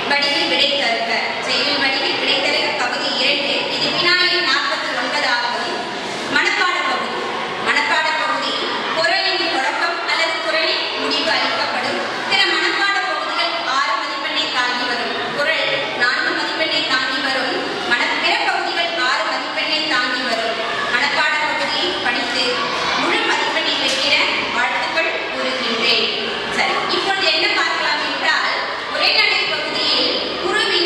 வடிவில் விடை தருக செயல் வடிவில் விடை தருக பகுதி இரண்டு இது வினாயின் நாற்பத்தி ஒன்பதாகும் மனப்பாட பகுதி மனப்பாட பகுதி குரலின் தொடக்கம் அல்லது குரலின் முடிவு அளிக்கப்படும் பிற மனப்பாட பகுதிகள் ஆறு மதிப்பெண்ணை தாங்கி வரும் குரல் நான்கு மதிப்பெண்ணை தாங்கி வரும் மன பிற பகுதிகள் ஆறு மதிப்பெண்ணை தாங்கி வரும் மனப்பாட பகுதியை படித்து முழு மதிப்பெண்ணை பெற்றிட வாழ்த்துக்கள் கூறுகின்றேன் சரி இப்பொழுது என்ன பார்க்கலாம் என்றால் உரைநடை பகுதியில் குருவி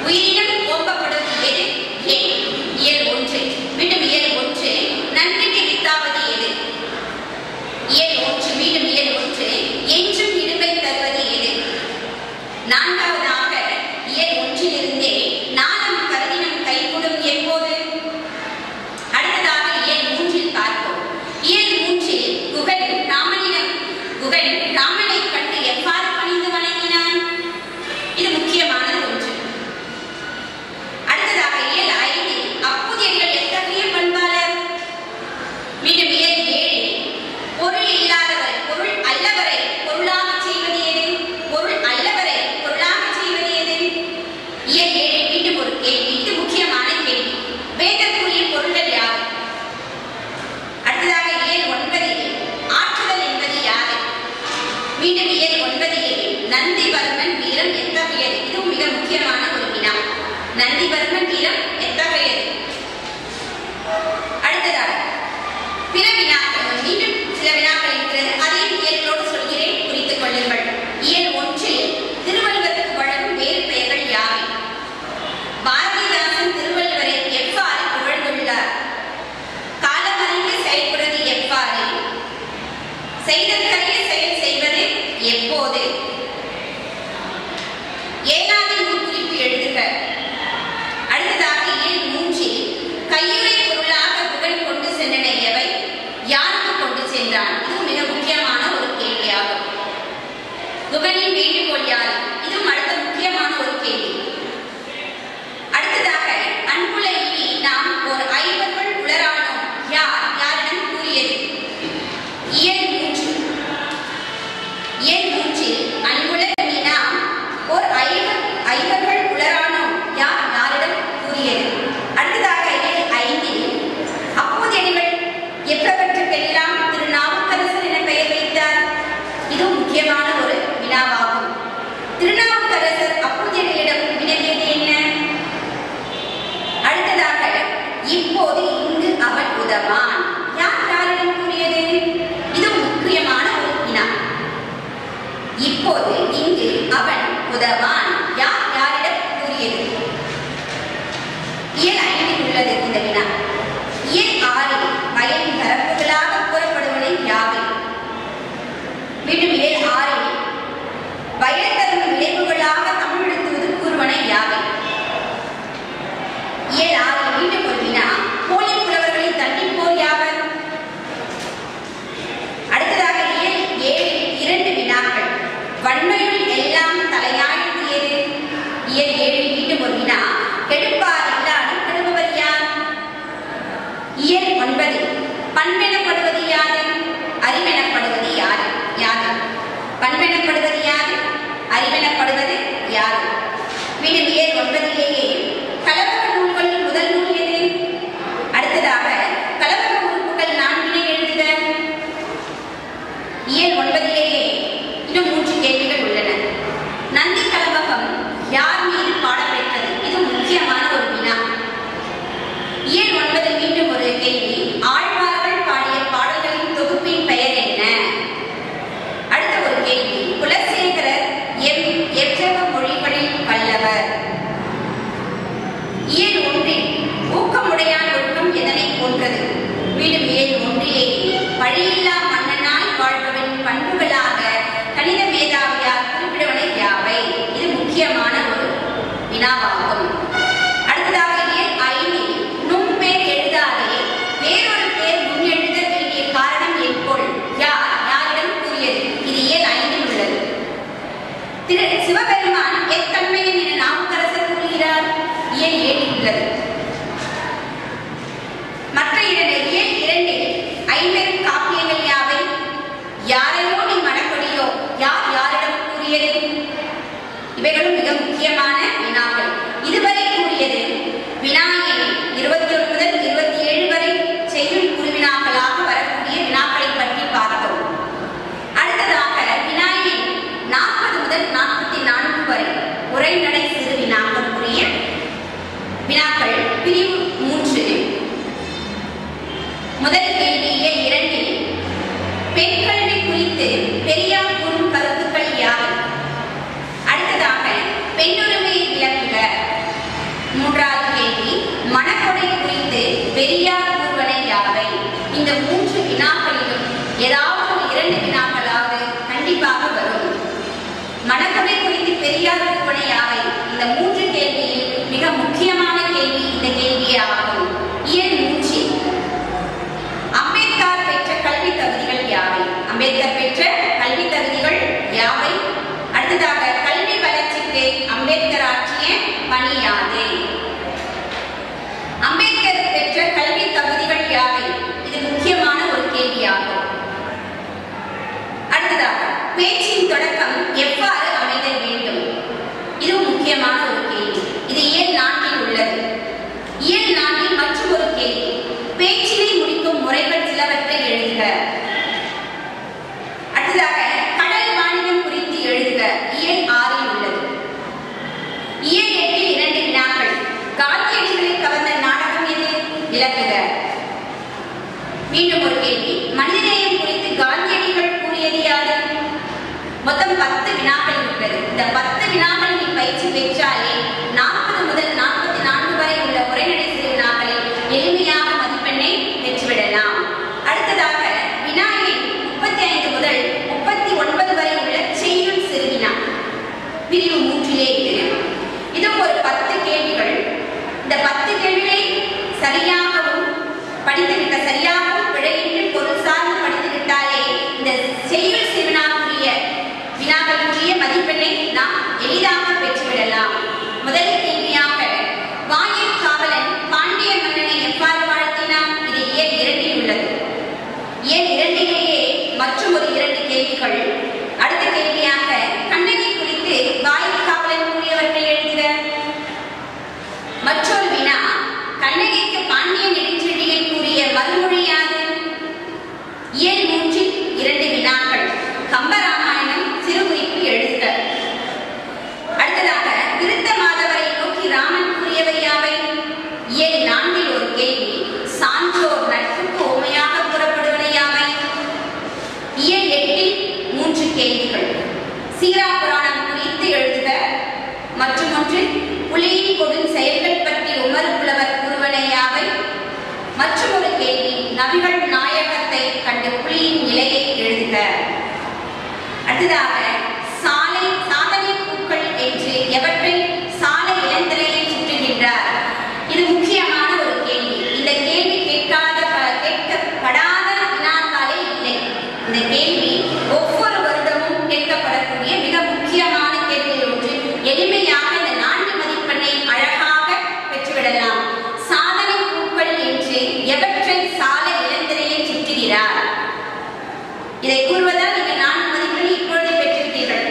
உயிரினம் ஓம்பப்படுவது எது ஏன் இயல் ஒன்று மீண்டும் இயல் ஒன்று நன்றிக்கு வித்தாவது எது இயல் ஒன்று மீண்டும் இயல் ஒன்று என்றும் இடுமை தருவது எது நான்காவதாக இயல் ஒன்றிலிருந்தே நாளம் கருதினம் கைகூடும் எப்போது அடுத்ததாக இயல் மூன்றில் பார்ப்போம் இயல் மூன்றில் குகன் ராமனிடம் குகன் ராமனை கண்டு எவ்வாறு பணிந்து வணங்கினான் இது முக்கியமானது ஒன்று அடுத்ததாக இயல் ஐந்தில் அப்புதியர்கள் எத்தகைய பண்பாளர் மீண்டும் இயல் ஏழில் பொருள் இல்லாதவர் பொருள் அல்லவரை பொருளாக செய்வது எது பொருள் அல்லவரை பொருளாக செய்வது எது இயல் ஏழில் மீண்டும் ஒரு கேள்வி இது முக்கியமான கேள்வி வேதற்குரிய பொருள்கள் யாவை அடுத்ததாக இயல் ஒன்பதில் ஆற்றுதல் என்பது யாது மீண்டும் இயல் ஒன்பதில் நந்திவர்மன் வீரம் எத்தகையது இதுவும் மிக முக்கியமான ஒரு வினா நந்திவர்மன் வீரம் எத்தகையது அடுத்ததாக பிற வினாக்கள் மீண்டும் சில வினாக்கள் இருக்கிறது அதையும் இயல்களோடு சொல்கிறேன் குறித்துக் கொள்ளுங்கள் இயல் ஒன்றில் திருவள்ளுவருக்கு வழங்கும் வேறு பெயர்கள் யாவை பாரதிதாசன் திருவள்ளுவரை எவ்வாறு புகழ்ந்துள்ளார் காலமறிந்து செயல்படுவது எவ்வாறு செய்தற்கரிய செயல் செய்வது எப்போது ஏழாவது நூல் குறிப்பு எழுதுக அடுத்ததாக இயல் மூன்றில் கையுறை பொருளாக புகழ் கொண்டு சென்றன எவை யாருக்கு கொண்டு சென்றான் இது மிக முக்கியமான ஒரு கேள்வியாகும் புகழின் வேண்டுகோள் யார் இதுவும் அடுத்த முக்கியமான ஒரு கேள்வி அடுத்ததாக அன்புள்ள இனி நாம் ஒரு ஐவர்கள் உளரானோம் யார் யாரிடம் கூறியது இயல் மூன்று இயல் மூன்றில் அன்புள்ள இனி நாம் ஒரு ஐவர் ஐவர்கள் உளரானோம் யார் யாரிடம் கூறியது அடுத்ததாக இயல் ஐந்தில் அப்போதையடிகள் எப்பவற்றுக்கெல்லாம் திரு நாவுக்கரசர் என பெயர் வைத்தார் இது முக்கியமான ஒரு வினாவாகும் திருநாவுக்கரசர் அப்போதையடிகளிடம் வினவியது என்ன அடுத்ததாக இப்போது இங்கு அவன் உதவான் யார் யாரிடம் கூறியது இது முக்கியமான ஒரு வினா இப்போது இங்கு அவன் உதவான் யார் யாரிடம் கூறியது இயல் ஐந்தில் உள்ளது இந்த வினா இயல் ஆறில் வயலின் பரப்புகளாக கூறப்படுவதை யாவை மீண்டும் இயல் ஆறில் வயல் தரும் விளைவுகளாக தமிழ் எழுத்துவது கூறுவன யாவை இயல் ஆறில் மீண்டும் ஒரு வினா போலி புலவர்களை தண்டிப்போர் யாவர் அடுத்ததாக இயல் ஏழில் இரண்டு வினாக்கள் வன்மையுள் எல்லாம் தலையாழ்ந்து எது இயல் ஏழில் மீண்டும் ஒரு வினா கெடுப்பார் இல்லாது கெடுபவர் யார் இயல் ஒன்பது பண்பெனப்படுவது யாது அறிவெனப்படுவது யாது யாது பண்பெனப்படுவது யாது அறிவெனப்படுவது யாது மீண்டும் இயல் ஒன்பதிலேயே கலவர நூல்களில் முதல் நூல் எது அடுத்ததாக கலவர உறுப்புகள் நான்கினை எழுதுக இயல் ஒன்பதிலேயே இன்னும் மூன்று கேள்விகள் உள்ளன நந்தி கலவகம் யார் மீது பாடப்பெற்றது இது முக்கியமான ஒரு வினா இயல் ஒன்பதில் மீண்டும் ஒரு கேள்வி ஆழ்வார்கள் பாடிய பாடல்களின் தொகுப்பின் பெயர் என்ன அடுத்த ஒரு கேள்வி குலசேகரர் எம் எவ்வளவு மொழிகளில் வல்லவர் இயல் ஒன்றில் ஊக்கமுடையான் ஒழுக்கம் எதனை போன்றது மீண்டும் இயல் ஒன்றிலேயே பழியில்லா மன்னனாய் வாழ்பவன் பண்புகளாக கணித மேதாவியார் குறிப்பிடுவன யாவை இது முக்கியமான ஒரு வினாவாகும் அடுத்ததாக இயல் ஐந்தில் நும் பேர் எழுதாதே வேறொரு பேர் முன் எழுத வேண்டிய காரணம் என்கொள் யார் யாரிடம் கூறியது இது இயல் ஐந்தில் உள்ளது திரு சிவபெருமான் எத்தன்மையன் என நாவுக்கரசர் கூறுகிறார் இயல் ஏழில் உள்ளது மற்ற இரண்டு இயல் இரண்டில் ஐம்பெரும் காப்பியங்கள் யாவை யாரையோ நீ மணக்கொடியோ யார் யாரிடம் கூறியது இவைகளும் மிக முக்கியமான வினாக்கள் இதுவரை இந்த மூன்று வினாக்களிலும் ஏதாவது ஒரு இரண்டு வினாக்களாவது கண்டிப்பாக வரும் மனக்கொடை குறித்து பெரியார் ஒப்பனை யாவை இந்த மூன்று கேள்வியில் மிக முக்கியமான கேள்வி இந்த கேள்வியே ஆகும் இயல் மூன்றில் அம்பேத்கர் பெற்ற கல்வி தகுதிகள் யாவை அம்பேத்கர் பெற்ற கல்வி தகுதிகள் யாவை அடுத்ததாக கல்வி வளர்ச்சிக்கு அம்பேத்கர் ஆற்றிய பணி யாது அம்பேத்கர் பெற்ற கல்வி தகுதிகள் யாவை இது முக்கியமான ஒரு கேள்வியாகும் அடுத்ததாக பேச்சின் தொடக்கம் எவ்வாறு அமைதல் வேண்டும் இது முக்கியமான ஒரு கேள்வி இது இயல் நாட்டில் உள்ளது இயல் நாட்டில் மற்றும் ஒரு கேள்வி பேச்சினை முடிக்கும் முறைகள் சிலவற்றை எழுதுக அடுத்ததாக கடல் வாணிகம் குறித்து எழுதுக இயல் ஆறில் உள்ளது இயல் எட்டில் இரண்டு வினாக்கள் காந்தியடிகளை கவர்ந்த நாடகம் எது விளக்குக மீண்டும் ஒரு கேள்வி மனிதநேயம் குறித்து காந்தியடிகள் கூறியது யாது மொத்தம் பத்து வினாக்கள் இருக்கிறது இந்த பத்து வினாக்கள் நீ பயிற்சி பெற்றாலே நாற்பது முதல் நாற்பத்தி நான்கு வரை உள்ள உரைநடை சிறு வினாக்களில் எளிமையாக மதிப்பெண்ணை பெற்றுவிடலாம் அடுத்ததாக வினா எண் முப்பத்தி ஐந்து முதல் முப்பத்தி ஒன்பது வரை உள்ள செய்யுள் சிறு வினா பிரிவு மூன்றிலே இது இதுவும் ஒரு பத்து கேள்விகள் இந்த பத்து கேள்விகளை சரியாகவும் படித்துவிட்ட சரியாகவும் பிழையின்றி பொருள் சார்ந்து படித்துவிட்டாலே இந்த செய்யுள் சிறுவினாக்குரிய வினாக்களுக்குரிய மதிப்பெண்ணை நாம் எளிதாக பெற்றுவிடலாம் முதல் கேள்வியாக வாயில் காவலன் பாண்டிய மன்னனை எவ்வாறு வாழ்த்தினான் இது இயல் இரண்டில் உள்ளது இயல் இரண்டிலேயே மற்றும் ஒரு இரண்டு கேள்விகள் அடுத்த கேள்வியாக கண்ணகி குறித்து வாயில் காவலன் கூறியவற்றை எழுதுக மற்றொரு வினா கண்ணகிக்கு பாண்டிய நெடுஞ்செழியன் கூறிய மறுமொழி யாது இயல் மூன்றில் இரண்டு வினாக்கள் கம்பராமாயணம் சிறுகுறிப்பு எழுதுக அடுத்ததாக விருத்த மாதவரை நோக்கி ராமன் கூறியவை யாவை இயல் நான்கில் ஒரு கேள்வி சான்றோர் நட்புக்கு உண்மையாக கூறப்படுவன யாவை இயல் எட்டில் மூன்று கேள்விகள் சீரா புராணம் குறித்து எழுதுக மற்றும் ஒன்று புலியின் கொடும் செயல்கள் பற்றி உமர் புலவர் கூறுவன யாவை மற்றும் ஒரு கேள்வி நபிகள் நாயகத்தை கண்டு புலியின் நிலையை எழுதுக அடுத்ததாக சாலை சாதனை பூக்கள் என்று எவற்றை சாலை இளந்திரையை சுற்றுகின்றார் இது முக்கியமான ஒரு கேள்வி இந்த கேள்வி கேட்காத ப- கேட்கப்படாத வினாத்தாலே இல்லை இந்த கேள்வி ஒவ்வொரு வருடமும் கேட்கப்படக்கூடிய மிக முக்கியமான கேள்வியில் ஒன்று எளிமையாக இந்த நான்கு மதிப்பெண்ணை அழகாக பெற்றுவிடலாம் சாதனை பூக்கள் என்று எவற்றை சாலை இளந்திரையை சுற்றுகிறார் இதை கூறுவதால் நீங்கள் நான்கு மதிப்பெண்ணை இப்பொழுதே பெற்றிருக்கிறீர்கள்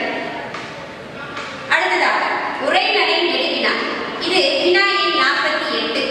அடுத்ததாக உரைநடை நெடுவினா இது வினா எண் நாற்பத்தி எட்டு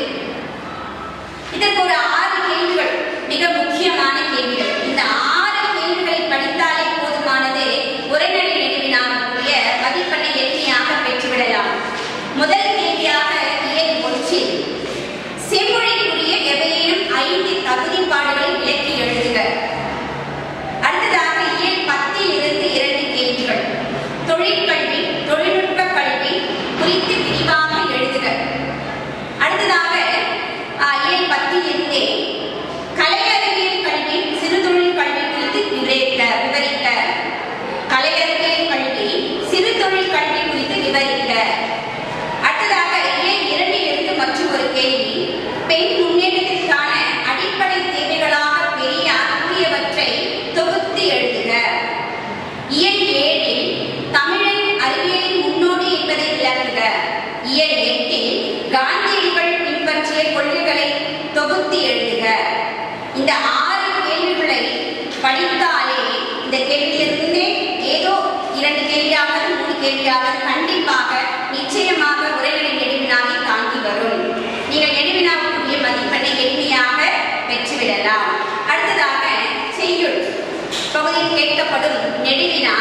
இதற்கு ஒரு ஆறு கேள்விகள் மிக முக்கியமான கேள்விகள் இந்த ஆறு கேள்விகளை படித்தாலே போதுமானது உரைநடை நெடுவினாவுடைய மதிப்பெண்ணை எளிமையாக பெற்றுவிடலாம் முதல் கேள்வியாக இயல் ஒன்றில் செம்மொழிக்குரிய எவையேனும் ஐந்து தகுதிப்பாடுகளை விளக்கி எழுதுக அடுத்ததாக இயல் பத்தில் இருந்து இரண்டு கேள்விகள் தொழிற்கல்வி தொழில்நுட்ப கல்வி குறித்து விரிவாக எழுதுக அடுத்ததாக ஆ, இயல் பத்தில் இருந்தே கலையறிவியல் கல்வி சிறுதொழில் கல்வி குறித்து விவரிக்க விவரிக்க கலையறிவியல் கல்வி சிறுதொழில் கல்வி குறித்து விவரிக்க அடுத்ததாக இயல் இரண்டிலிருந்து மற்றும் ஒரு கேள்வி பெண் முன்னேற்றத்திற்கான அடிப்படை தேவைகளாக பெரியார் கூறியவற்றை தொகுத்து எழுதுக இயல் ஏழில் தமிழன் அறிவியலின் முன்னோடி என்பதை விளக்குக இயல் எட்டில் காந்தியடிகள் பின்பற்றிய கொள்கைகளை தொகுத்து எழுதுக இந்த ஆறு கேள்விகளை படித்தாலே இந்த கேள்வியிலிருந்தே ஏதோ இரண்டு கேள்வியாவது மூணு கேள்வியாவது கண்டிப்பாக நிச்சயமாக உரைநடை நெடுவினாவை தாண்டி வரும் நீங்கள் நெடுவினாவுக்குரிய மதிப்பெண்ணை எளிமையாக பெற்றுவிடலாம் அடுத்ததாக செய்யுள் பகுதியில் கேட்கப்படும் நெடுவினா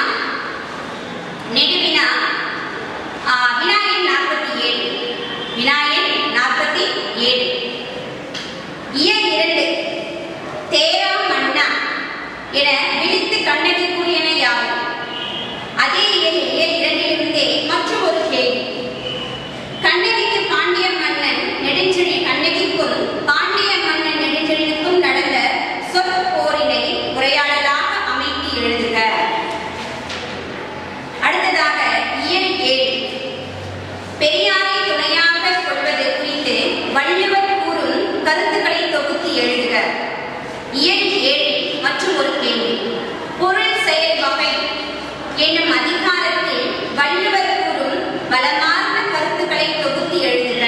நெடுவினா ஆ, வினாயன் நாற்பத்தி ஏழு வினாயன் நாற்பத்தி ஏழு இயல் இரண்டு தேரா மன்னா என விழித்து கண்ணகி கூறியன யாவும் அதே இயல் இயல் இரண்டிலிருந்தே மற்றும் ஒரு கேள்வி கண்ணகிக்கு பாண்டிய மன்னன் நெடுஞ்செழி கண்ணகிக்கும் பாண்டிய மன்னன் நெடுஞ்செழியனுக்கும் நடந்த சொற்ற இயல் ஏழு மற்றும் ஒரு கேள்வி பொருள் செயல் வகை என்னும் அதிகாரத்தில் வள்ளுவர் கூறும் வளமார்ந்த கருத்துக்களை தொகுத்து எழுதுக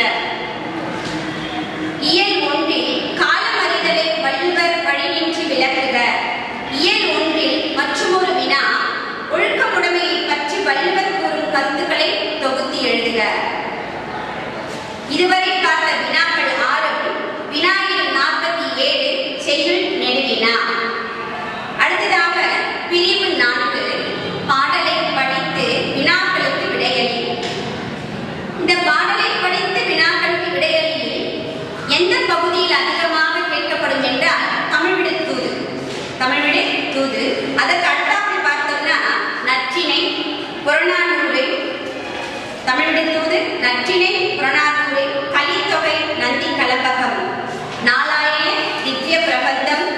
இயல் ஒன்றில் காலமறிதலை வள்ளுவர் வழியின்றி விளக்குக இயல் ஒன்றில் மற்றுமொரு வினா ஒழுக்கமுடைமையை பற்றி வள்ளுவர் கூறும் கருத்துக்களை தொகுத்து எழுதுக இதுவரை பார்த்த வினாக்கள் ஆறும் வினா எண் நாற்பத்தி ஏழு செய்யுள் நெடுவினா அடுத்ததாக பிரிவு நான்கு பாடலை படித்து வினாக்களுக்கு விடையளி இந்த பாடலை படித்து வினாக்களுக்கு விடையளியில் எந்த பகுதியில் அதிகமாக கேட்கப்படும் என்றால் தமிழ்விடு தூது தமிழ்விடு தூது அதற்கு அடுத்தாப்பில் பார்த்தோம்னா நற்றினை புறநானூறு தமிழ்விடு தூது நற்றினை புறநானூறு கலித்தொகை நந்தி கலம்பகம் நாலாயிர திவ்ய பிரபந்தம்